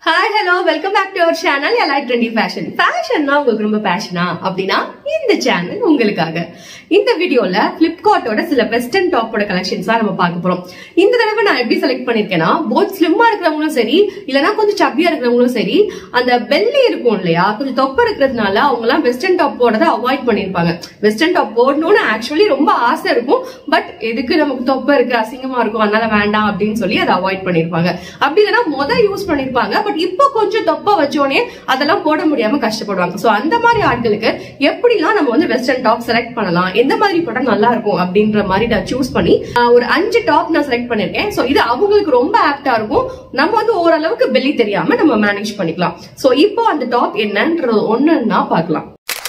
hi hello welcome back to our channel எல்லா trendy fashion ஃபேஷன்னா உங்களுக்கு ரொம்ப பேஷனா அப்படின்னா இந்த சேனல் உங்களுக்காக இந்த வீடியோல பிளிப்கார்ட்டோட சில வெஸ்டர்ன் டாப்போட கலெக்ஷன்ஸ் தான் நம்ம பார்க்க போறோம் இந்த தடவை நான் எப்படி செலக்ட் பண்ணிருக்கேன்னா போத் ஸ்லிம்மா இருக்கிறவங்களும் சரி இல்லனா கொஞ்சம் சப்பியா இருக்கிறவங்களும் சரி அந்த பெல்லி இருக்கும் இல்லையா கொஞ்சம் தொப்பை இருக்கிறதுனால அவங்க எல்லாம் வெஸ்டர்ன் டாப் போடுறத அவாய்ட் பண்ணிருப்பாங்க வெஸ்டர்ன் டாப் போடணும்னு ஆக்சுவலி ரொம்ப ஆசை இருக்கும் பட் எதுக்கு நமக்கு தொப்பை இருக்கு அசிங்கமா இருக்கும் அதனால வேண்டாம் அப்படின்னு சொல்லி அதை அவாய்ட் பண்ணிருப்பாங்க அப்படி இல்லைன்னா முத யூஸ் பண்ணிருப்பாங்க பட் இப்போ கொஞ்சம் தொப்பை வச்சோடனே அதெல்லாம் போட முடியாம கஷ்டப்படுவாங்க சோ அந்த மாதிரி ஆட்களுக்கு எப்படிலாம் நம்ம வந்து வெஸ்டர்ன் டாப் செலக்ட் பண்ணலாம் எந்த மாதிரி போட்டா நல்லா இருக்கும் அப்படின்ற மாதிரி நான் சூஸ் பண்ணி ஆஹ், ஒரு அஞ்சு டாப் நான் செலக்ட் பண்ணிருக்கேன் சோ இது அவங்களுக்கு ரொம்ப ஆப்டா இருக்கும் நம்ம வந்து ஓரளவுக்கு பெல்லி தெரியாம நம்ம மேனேஜ் பண்ணிக்கலாம் சோ இப்போ அந்த டாப் என்னன்றது ஒண்ணுன்னா பார்க்கலாம்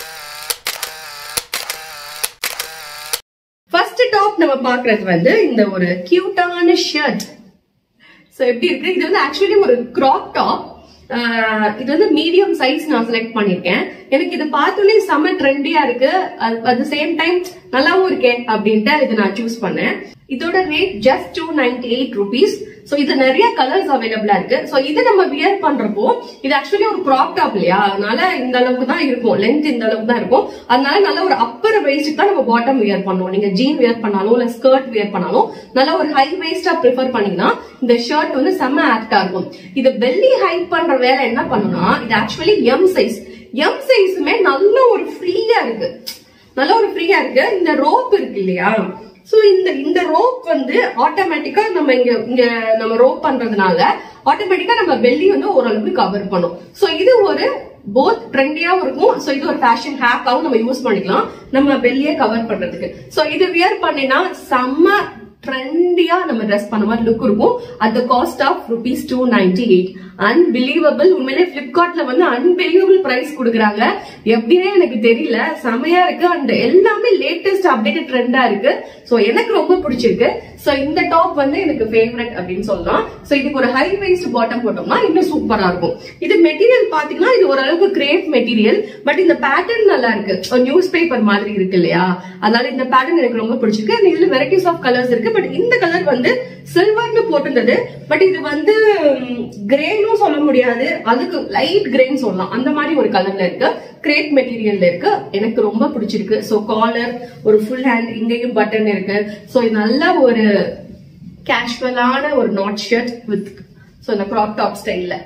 ஃபர்ஸ்ட் டாப் நம்ம பாக்குறது வந்து இந்த ஒரு கியூட்டான ஷர்ட் சோ எப்படி இருக்கு இது வந்து ஆக்சுவலி ஒரு கிராப் டாப் இது வந்து மீடியம் சைஸ் நான் செலக்ட் பண்ணிருக்கேன் எனக்கு இது பார்த்தோன்னே செம்ம ட்ரெண்டியா இருக்கு அட் த சேம் டைம் நல்லாவும் இருக்கேன் அப்படின்ட்டு இது நான் சூஸ் பண்ணேன் இதோட rate just two ninety eight rupees so இது நிறைய கலர்ஸ் அவைலபிளா இருக்கு சோ இது நம்ம வியர் பண்றப்போ இது ஆக்சுவலி ஒரு கிராப் டாப் இல்லையா அதனால இந்த அளவுக்கு தான் இருக்கும் லென்த் இந்த அளவுக்கு தான் இருக்கும் அதனால நல்ல ஒரு அப்பர் வெயிஸ்ட் தான் நம்ம பாட்டம் வியர் பண்ணுவோம் நீங்க ஜீன் வியர் பண்ணாலும் இல்ல ஸ்கர்ட் வியர் பண்ணாலும் நல்ல ஒரு ஹை வெயிஸ்டா ப்ரிஃபர் பண்ணீங்கன்னா இந்த ஷர்ட் வந்து செம்ம ஆக்டா இருக்கும் இது பெல்லி ஹைட் பண்ற வேலை என்ன பண்ணுனா இது ஆக்சுவலி எம் சைஸ் எம் சைஸுமே நல்ல ஒரு ஃப்ரீயா இருக்கு நல்ல ஒரு ஃப்ரீயா இருக்கு இந்த ரோப் இருக்கு இல்லையா சோ இந்த இந்த ரோப் வந்து ஆட்டோமேட்டிக்கா நம்ம இங்க இங்க நம்ம ரோப் பண்றதுனால ஆட்டோமேட்டிக்கா நம்ம பெல்லி வந்து ஓரளவுக்கு கவர் பண்ணும் சோ இது ஒரு போத் ட்ரெண்டியாவும் இருக்கும் சோ இது ஒரு ஃபேஷன் ஹேக்காவும் நம்ம யூஸ் பண்ணிக்கலாம் நம்ம பெல்லியே கவர் பண்றதுக்கு சோ இது வியர் பண்ணினா செம்ம ட்ரெண்டியா நம்ம ட்ரெஸ் பண்ண மாதிரி லுக் இருக்கும் at the cost of rupees two ninety eight unbelievable உண்மையிலே பிளிப்கார்ட்ல வந்து அன்பிலீவபிள் பிரைஸ் கொடுக்குறாங்க எப்படின்னே எனக்கு தெரியல செமையா இருக்கு அண்ட் எல்லாமே லேட்டஸ்ட் அப்டேட்டட் ட்ரெண்டா இருக்கு சோ எனக்கு ரொம்ப பிடிச்சிருக்கு சோ இந்த டாப் வந்து எனக்கு ஃபேவரட் அப்படின்னு சொல்லலாம் சோ இதுக்கு ஒரு ஹை வைஸ்ட் பாட்டம் போட்டோம்னா இன்னும் சூப்பரா இருக்கும் இது மெட்டீரியல் பாத்தீங்கன்னா இது ஓரளவுக்கு கிரேப் மெட்டீரியல் பட் இந்த பேட்டர்ன் நல்லா இருக்கு நியூஸ் பேப்பர் மாதிரி இருக்கு இல்லையா அதனால இந்த பேட்டர்ன் எனக்கு ரொம்ப பிடிச்சிருக்கு and இதுல வெரைட்டிஸ் ஆஃப் கலர்ஸ் இருக்கு பட் இந்த கலர் வந்து சில்வர்னு போட்டிருந்தது பட் இது வந்து கிரேனும் சொல்ல முடியாது அதுக்கு லைட் கிரேன்னு சொல்லலாம் அந்த மாதிரி ஒரு கலர்ல இருக்கு கிரேப் மெட்டீரியல்ல இருக்கு எனக்கு ரொம்ப பிடிச்சிருக்கு சோ காலர் ஒரு ஃபுல் ஹேண்ட் இங்கேயும் பட்டன் இருக்கு சோ இது நல்ல ஒரு கேஷுவலான ஒரு நாட் ஷர்ட் வித் சோ இந்த கிராப் டாப் ஸ்டைல்ல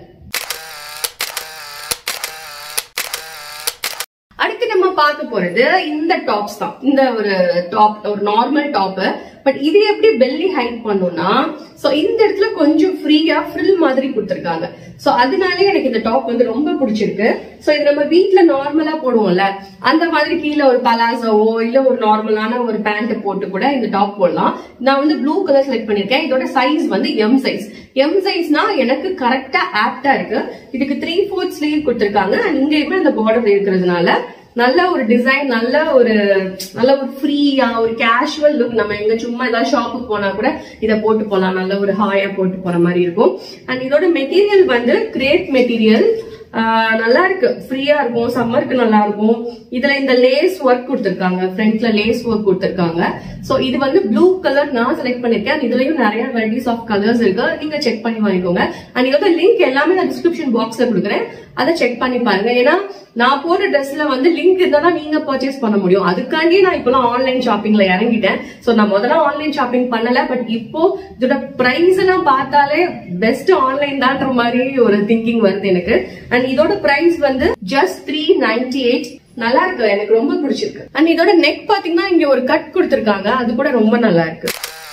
அடுத்து நம்ம பார்க்க போறது இந்த டாப்ஸ் தான் இந்த ஒரு டாப் ஒரு நார்மல் டாப் பட் இது எப்படி பெல்லி ஹைட் பண்ணும்னா சோ இந்த இடத்துல கொஞ்சம் ஃப்ரீயா ஃப்ரில் மாதிரி கொடுத்திருக்காங்க சோ அதனாலே எனக்கு இந்த டாப் வந்து ரொம்ப பிடிச்சிருக்கு சோ இது நம்ம வீட்ல நார்மலா போடுவோம்ல அந்த மாதிரி கீழே ஒரு பலாசோவோ இல்ல ஒரு நார்மலான ஒரு பேண்ட் போட்டு கூட இந்த டாப் போடலாம் நான் வந்து ப்ளூ கலர் செலக்ட் பண்ணிருக்கேன் இதோட சைஸ் வந்து எம் சைஸ் எம் சைஸ்னா எனக்கு கரெக்டா ஆப்டா இருக்கு இதுக்கு த்ரீ ஃபோர்த் ஸ்லீவ் கொடுத்திருக்காங்க and இங்கேயுமே அந்த பார்டர் இருக்கிறதுனால நல்ல ஒரு டிசைன் நல்ல ஒரு நல்ல ஒரு ஃப்ரீயா ஒரு கேஷுவல் லுக் நம்ம எங்க சும்மா ஏதாவது ஷாப்புக்கு போனா கூட இத போட்டு போலாம் நல்ல ஒரு ஹாயா போட்டு போற மாதிரி இருக்கும் அண்ட் இதோட மெட்டீரியல் வந்து கிரேட் மெட்டீரியல் நல்லா இருக்கு ஃப்ரீயா இருக்கும் சம்மருக்கு நல்லா இருக்கும் இதுல இந்த லேஸ் ஒர்க் கொடுத்திருக்காங்க ஃப்ரண்ட்ல லேஸ் ஒர்க் கொடுத்திருக்காங்க சோ இது வந்து ப்ளூ கலர் நான் செலக்ட் பண்ணிருக்கேன் and இதுலயும் நிறைய வெரைட்டிஸ் ஆஃப் கலர்ஸ் இருக்கு நீங்க செக் பண்ணி வாங்கிக்கோங்க அண்ட் இதோட லிங்க் எல்லாமே நான் டிஸ்கிரிப்ஷன் பாக்ஸ்ல கொடுக்குறேன் அதை செக் பண்ணி பாருங்க ஏன்னா நான் போற ட்ரெஸ்ல வந்து லிங்க் இருந்தா தான் நீங்க பர்ச்சேஸ் பண்ண முடியும் அதுக்காண்டி நான் இப்பெல்லாம் ஆன்லைன் ஷாப்பிங்ல இறங்கிட்டேன் சோ நான் முதல்ல ஆன்லைன் ஷாப்பிங் பண்ணல பட் இப்போ இதோட பிரைஸ் எல்லாம் பார்த்தாலே பெஸ்ட் ஆன்லைன் தான்ற மாதிரி ஒரு திங்கிங் வருது எனக்கு அண்ட் இதோட பிரைஸ் வந்து ஜஸ்ட் த்ரீ நைன்டி எயிட் நல்லா இருக்கு எனக்கு ரொம்ப பிடிச்சிருக்கு அண்ட் இதோட நெக் பாத்தீங்கன்னா இங்க ஒரு கட் கொடுத்திருக்காங்க அது கூட ரொம்ப நல்லா இருக்கு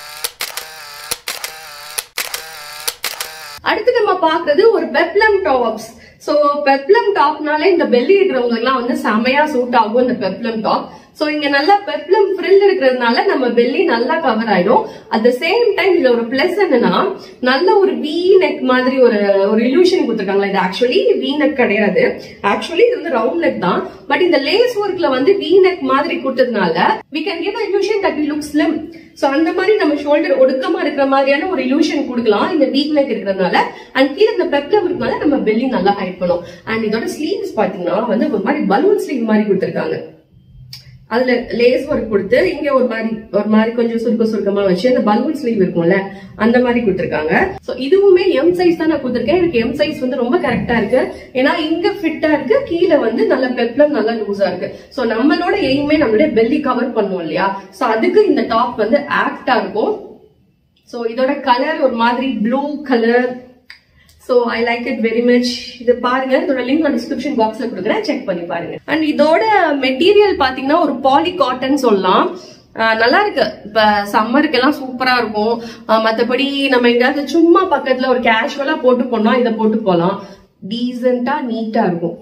அடுத்து நம்ம பாக்குறது ஒரு பெப்ளம் டாப்ஸ் சோ பெப்ளம் டாப்னாலே இந்த பெல்லி இருக்கிறவங்க எல்லாம் வந்து செமையா சூட் ஆகும் இந்த பெப்ளம் டாப் சோ இங்க நல்லா பெப்ளம் ஃப்ரில் இருக்கிறதுனால நம்ம பெல்லி நல்லா கவர் ஆயிடும் அட் த சேம் டைம் இதுல ஒரு பிளஸ் என்னன்னா நல்ல ஒரு வி நெக் மாதிரி ஒரு ஒரு இல்யூஷன் கொடுத்துருக்காங்களா இது ஆக்சுவலி வி நெக் கிடையாது ஆக்சுவலி இது வந்து ரவுண்ட் நெக் தான் பட் இந்த லேஸ் ஒர்க்ல வந்து வி நெக் மாதிரி கொடுத்ததுனால we can give illusion that we look slim so அந்த மாதிரி நம்ம ஷோல்டர் ஒடுக்கமா இருக்கிற மாதிரியான ஒரு illusion கொடுக்கலாம் இந்த வீக் நெக் இருக்கிறதுனால அண்ட் கீழே இந்த பெப்ளம் இருக்கனால நம்ம பெல்லி நல்லா ஹைட் பண்ணும் அண்ட் இதோட ஸ்லீவ்ஸ் பாத்தீங்கன்னா வந்து ஒரு மாதிரி பலூன் ஸ்லீவ் மாதிரி கொடுத்திருக்காங்க அதுல லேஸ் ஒர்க் கொடுத்து இங்க ஒரு மாதிரி ஒரு மாதிரி கொஞ்சம் சுருக்க சுருக்கமா வச்சு அந்த பலூன் ஸ்லீவ் இருக்கும்ல அந்த மாதிரி கொடுத்துருக்காங்க சோ இதுவுமே எம் சைஸ் தான் நான் கொடுத்துருக்கேன் எனக்கு எம் சைஸ் வந்து ரொம்ப கரெக்டா இருக்கு ஏன்னா இங்க ஃபிட்டா இருக்கு கீழே வந்து நல்ல பெப்ளம் நல்லா லூஸா இருக்கு சோ நம்மளோட எய்மே நம்மளுடைய பெல்லி கவர் பண்ணுவோம் இல்லையா சோ அதுக்கு இந்த டாப் வந்து ஆக்டா இருக்கும் சோ இதோட கலர் ஒரு மாதிரி blue colour so I like it very much இது பாருங்க இதோட லிங்க் நான் டிஸ்கிரிப்ஷன் பாக்ஸ்ல கொடுக்குறேன் செக் பண்ணி பாருங்க அண்ட் இதோட மெட்டீரியல் பாத்தீங்கன்னா ஒரு பாலி காட்டன் சொல்லலாம் ஆஹ் நல்லா இருக்கு இப்ப சம்மருக்கு எல்லாம் சூப்பரா இருக்கும் ஆஹ் மத்தபடி நம்ம எங்கேயாவது சும்மா பக்கத்துல ஒரு கேஷுவலா போட்டு போனா இதை போட்டு போலாம் டீசெண்டா நீட்டா இருக்கும்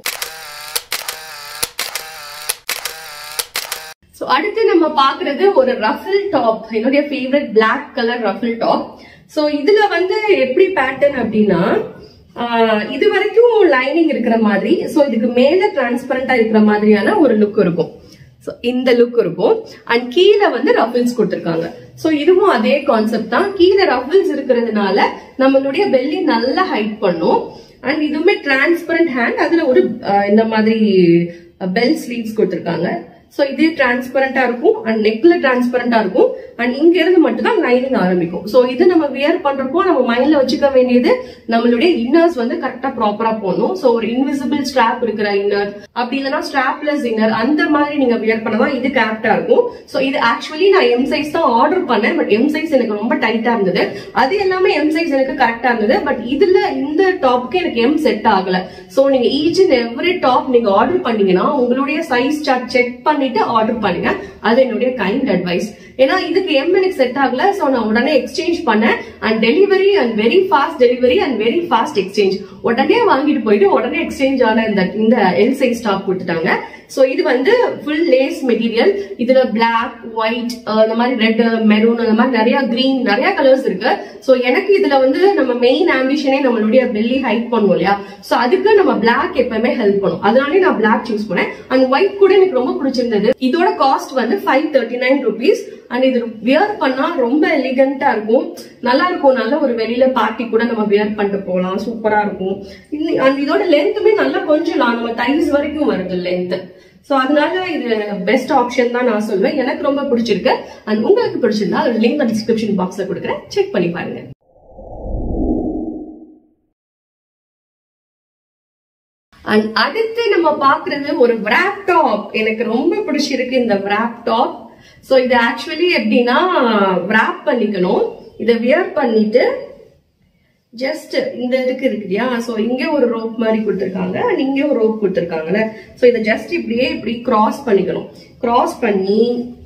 சோ அடுத்து நம்ம பாக்குறது ஒரு ரஃபிள் டாப் என்னுடைய favourite black colour ruffle top so இதுல வந்து எப்படி பேட்டர்ன் அப்படின்னா ஆஹ் இது வரைக்கும் லைனிங் இருக்கிற மாதிரி சோ இதுக்கு மேல டிரான்ஸ்பரண்டா இருக்கிற மாதிரியான ஒரு லுக் இருக்கும் சோ இந்த லுக் இருக்கும் அண்ட் கீழே வந்து ரஃபிள்ஸ் கொடுத்திருக்காங்க சோ இதுவும் அதே கான்செப்ட் தான் கீழே ரஃபிள்ஸ் இருக்கிறதுனால நம்மளுடைய பெல்லி நல்லா ஹைட் பண்ணும் அண்ட் இதுவுமே டிரான்ஸ்பரண்ட் ஹேண்ட் அதுல ஒரு ஆஹ் இந்த மாதிரி பெல் ஸ்லீவ்ஸ் கொடுத்திருக்காங்க சோ இது டிரான்ஸ்பரண்டா இருக்கும் அண்ட் நெக்ல டிரான்ஸ்பரண்டா இருக்கும் அண்ட் இங்க இருந்து மட்டும் தான் லைனிங் ஆரம்பிக்கும் சோ இது நம்ம வியர் பண்றப்போ நம்ம மைண்ட்ல வச்சுக்க வேண்டியது நம்மளுடைய இன்னர்ஸ் வந்து கரெக்டா ப்ராப்பரா போடணும் சோ ஒரு இன்விசிபிள் ஸ்ட்ராப் இருக்கிற இன்னர் அப்படி இல்லைன்னா ஸ்ட்ராப்லெஸ் இன்னர் அந்த மாதிரி நீங்க வியர் பண்ணதான் இது கரெக்டா இருக்கும் சோ இது ஆக்சுவலி நான் எம் சைஸ் தான் ஆர்டர் பண்ணேன் பட் எம் சைஸ் எனக்கு ரொம்ப டைட்டா இருந்தது அது எல்லாமே எம் சைஸ் எனக்கு கரெக்டா இருந்தது பட் இதுல இந்த டாப்க்கு எனக்கு எம் செட் ஆகல சோ நீங்க ஈச் அண்ட் எவ்ரி டாப் நீங்க ஆர்டர் பண்ணீங்கன்னா உங்களுடைய சைஸ் சார்ட் செக் பண்ணிட்டு ஆர்டர் பண்ணுங்க அது என்னுடைய கைண்ட் அட்வைஸ் ஏன்னா இதுக்கு எம் எனக்கு செட் ஆகல சோ நான் உடனே எக்ஸ்சேஞ்ச் பண்ணேன் and delivery and very fast delivery and very fast exchange உடனே வாங்கிட்டு போயிட்டு உடனே எக்ஸ்சேஞ்ச் ஆன இந்த இந்த எல் சைஸ் டாப் கொடுத்துட்டாங்க சோ இது வந்து ஃபுல் லேஸ் மெட்டீரியல் இதுல பிளாக் ஒயிட் இந்த மாதிரி ரெட் மெரூன் அந்த மாதிரி நிறைய கிரீன் நிறைய கலர்ஸ் இருக்கு சோ எனக்கு இதுல வந்து நம்ம மெயின் ஆம்பிஷனே நம்மளுடைய பெல்லி ஹைட் பண்ணுவோம் இல்லையா சோ அதுக்கு நம்ம பிளாக் எப்பவுமே ஹெல்ப் பண்ணும் அதனாலே நான் பிளாக் சூஸ் பண்ணேன் அண்ட் ஒயிட் கூட எனக்கு ரொம்ப பிடிச்சிருந்தது இதோட காஸ்ட் வந்து five thirty nine rupees and இது வியர் பண்ணா ரொம்ப எலிகண்டா இருக்கும் நல்லா இருக்கும் நல்ல ஒரு வெளியில பார்ட்டி கூட நம்ம வியர் பண்ணிட்டு போகலாம் சூப்பரா இருக்கும் இந்த- and இதோட லென்த்துமே நல்லா கொஞ்சம் long, நம்ம தைஸ் வரைக்கும் வருது லென்த் சோ அதனால இது பெஸ்ட் ஆப்ஷன் தான் நான் சொல்வேன் எனக்கு ரொம்ப பிடிச்சிருக்கு அண்ட் உங்களுக்கு பிடிச்சிருந்தா அதோட லிங்க் நான் டிஸ்கிரிப்ஷன் பாக்ஸ்ல கொடுக்குறேன் செக் பண்ணி பாருங்க அண்ட் அடுத்து நம்ம பாக்குறது ஒரு wrap டாப் எனக்கு ரொம்ப பிடிச்சிருக்கு இந்த wrap டாப் சோ இது ஆக்சுவலி எப்படின்னா wrap பண்ணிக்கணும் இதை வியர் பண்ணிட்டு ஜஸ்ட் இந்த இதுக்கு இருக்கு இல்லையா சோ இங்க ஒரு ரோப் மாதிரி கொடுத்திருக்காங்க and இங்க ஒரு ரோப் கொடுத்திருக்காங்கல்ல சோ இதை ஜஸ்ட் இப்படியே இப்படி கிராஸ் பண்ணிக்கணும் கிராஸ் பண்ணி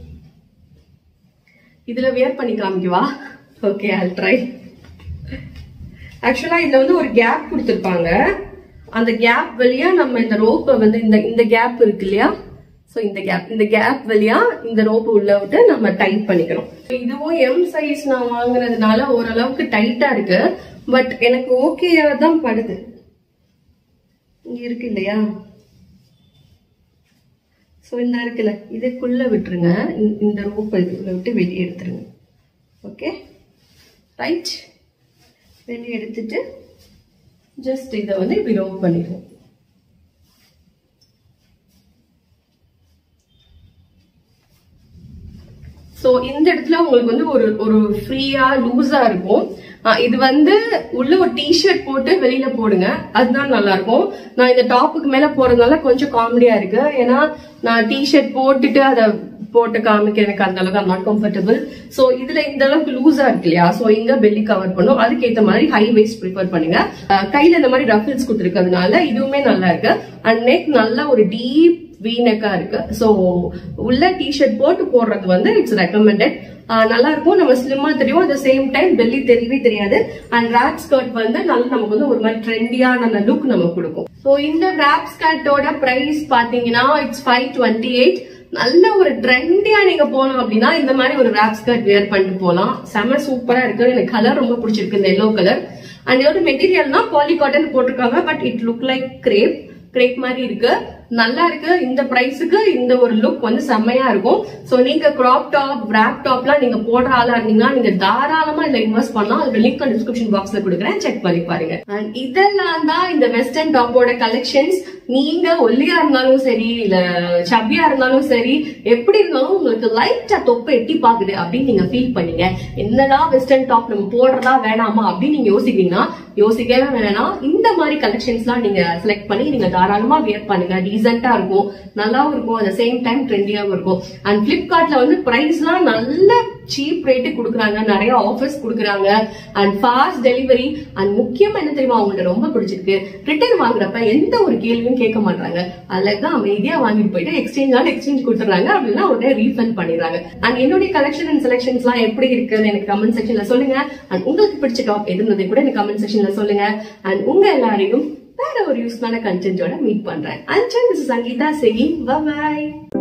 இதுல வியர் பண்ணி காமிக்கவா ஓகே I'll ட்ரை ஆக்சுவலா இதுல வந்து ஒரு கேப் கொடுத்திருப்பாங்க அந்த கேப் வழியா நம்ம இந்த ரோப்பை வந்து இந்த இந்த கேப் இருக்கு இல்லையா சோ இந்த கேப் இந்த கேப் வழியா இந்த ரோப் உள்ள விட்டு நம்ம டைட் பண்ணிக்கணும் இதுவும் எம் சைஸ் நான் வாங்குனதுனால ஓரளவுக்கு டைட்டா இருக்கு பட் எனக்கு ஓகேயா தான் படுது இங்க இருக்கு இல்லையா சோ இந்த இருக்குல்ல இதுக்குள்ள விட்டுருங்க இந்த- இந்த ரோப் இதுக்குள்ள விட்டு வெளியே எடுத்துருங்க ஓகே ரைட் வெளியே எடுத்துட்டு ஜஸ்ட் இதை வந்து இப்படி ரோப் பண்ணிடுவோம் சோ இந்த இடத்துல உங்களுக்கு வந்து ஒரு ஒரு ஃப்ரீயா லூஸா இருக்கும் ஆஹ் இது வந்து உள்ள ஒரு டிஷர்ட் போட்டு வெளியில போடுங்க அதுதான் நல்லா இருக்கும் நான் இந்த டாப்புக்கு மேல போறதுனால கொஞ்சம் காமெடியா இருக்கு ஏன்னா நான் டிஷர்ட் போட்டுட்டு அதை போட்டு காமிக்க எனக்கு அந்த அளவுக்கு நாட் கம்ஃபர்டபுள் சோ இதுல இந்த அளவுக்கு லூஸா இருக்கு இல்லையா சோ இங்க பெல்லி கவர் பண்ணும் அதுக்கு ஏத்த மாதிரி ஹை வேஸ்ட் ப்ரிஃபர் பண்ணுங்க ஆஹ் கையில இந்த மாதிரி ரஃபிள்ஸ் கொடுத்துருக்கிறதுனால இதுவுமே நல்லா இருக்கு அண்ட் நெக் நல்ல ஒரு டீப் வீனக்கா இருக்கு சோ உள்ள டிஷர்ட் போட்டு போடுறது வந்து இட்ஸ் ரெக்கமெண்டட் நல்லா இருக்கும் நம்ம ஸ்லிம்மா தெரியும் அட் சேம் டைம் பெல்லி தெரியவே தெரியாது அண்ட் ரேப் ஸ்கர்ட் வந்து நல்லா நமக்கு வந்து ஒரு மாதிரி ட்ரெண்டியான லுக் நமக்கு கொடுக்கும் சோ இந்த ரேப் ஸ்கர்ட்டோட பிரைஸ் பாத்தீங்கன்னா இட்ஸ் ஃபைவ் டுவெண்ட்டி எயிட் நல்ல ஒரு ட்ரெண்டியா நீங்க போகணும் அப்படின்னா இந்த மாதிரி ஒரு ரேப் ஸ்கர்ட் வேர் பண்ணிட்டு போகலாம் செம சூப்பரா இருக்கு எனக்கு கலர் ரொம்ப பிடிச்சிருக்கு இந்த எல்லோ கலர் அண்ட் இதோட மெட்டீரியல்னா பாலி காட்டன் போட்டிருக்காங்க but it look like crepe crepe மாதிரி இருக்கு நல்லா இருக்கு இந்த பிரைஸுக்கு இந்த ஒரு லுக் வந்து செம்மையா இருக்கும் சோ நீங்க கிராப் டாப் ரேப் டாப்லாம் நீங்க போடுற ஆளா இருந்தீங்கன்னா நீங்க தாராளமா இதுல இன்வெஸ்ட் பண்ணலாம் அதோட லிங்க் டிஸ்கிரிப்ஷன் பாக்ஸ்ல கொடுக்குறேன் செக் பண்ணி பாருங்க And இதெல்லாம் தான் இந்த வெஸ்டர்ன் டாப்போட கலெக்ஷன்ஸ் நீங்க ஒல்லியா இருந்தாலும் சரி இல்ல சப்பியா இருந்தாலும் சரி எப்படி இருந்தாலும் உங்களுக்கு லைட்டா தொப்பை எட்டி பாக்குது அப்படின்னு நீங்க ஃபீல் பண்ணீங்க என்னடா வெஸ்டர்ன் டாப் நம்ம போடுறதா வேணாமா அப்படின்னு நீங்க யோசிக்கிறீங்கன்னா யோசிக்கவே வேணாம் இந்த மாதிரி கலெக்ஷன்ஸ்லாம் நீங்க செலக்ட் பண்ணி நீங்க தாராளமா வியர் பண்ணுங்க டீசென்டா இருக்கும் நல்லாவும் இருக்கும் அட் சேம் டைம் ட்ரெண்டியாவும் இருக்கும் அண்ட் பிளிப்கார்ட்ல வந்து பிரைஸ்லாம் நல்ல சீப் ரேட்டு கொடுக்குறாங்க நிறைய ஆஃபர்ஸ் கொடுக்குறாங்க அண்ட் ஃபாஸ்ட் டெலிவரி அண்ட் முக்கியமா என்ன தெரியுமா அவங்களுக்கு ரொம்ப பிடிச்சிருக்கு ரிட்டர்ன் வாங்குறப்ப எந்த ஒரு கேள்வியும் கேட்க மாட்டாங்க அழகா அமைதியா வாங்கிட்டு போயிட்டு எக்ஸ்சேஞ்ச் ஆன எக்ஸ்சேஞ்ச் கொடுத்துறாங்க அப்படின்னா உடனே ரீஃபண்ட் பண்ணிடுறாங்க அண்ட் என்னுடைய கலெக்ஷன் அண்ட் செலெக்ஷன்ஸ் எல்லாம் எப்படி இருக்குன்னு எனக்கு கமெண்ட் செக்ஷன்ல சொல்லுங்க அண்ட் உங்களுக்கு பிடிச்ச டாப் எதுனதை கூட எனக்கு கமெண்ட் செக்ஷன்ல சொல்லுங்க அண்ட் உங்க எல்லாரையும் வேற ஒரு யூஸ்ஃபுல்லான கண்டென்ட்டோட மீட் பண்றேன் and this Sangeetha saying by